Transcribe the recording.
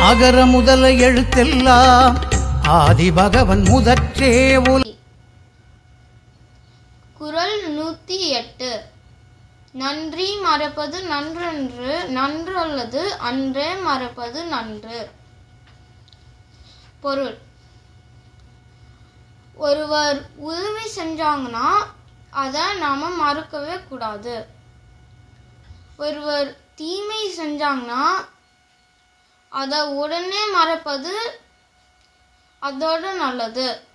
ஆகர முதல எழுத்தெல்லாம் ஆதி பகவன் முதற்றே உல குறள் நூத்தி எட்டு நன்றி மறப்பது நன்றன்று நன்றல்லது அன்றே மறப்பது நன்று பொருள் ஒருவர் உதவி செஞ்சாங்கன்னா அதை நாம மறக்கவே கூடாது ஒருவர் தீமை செஞ்சாங்கன்னா அதை உடனே மறப்பது அதோட நல்லது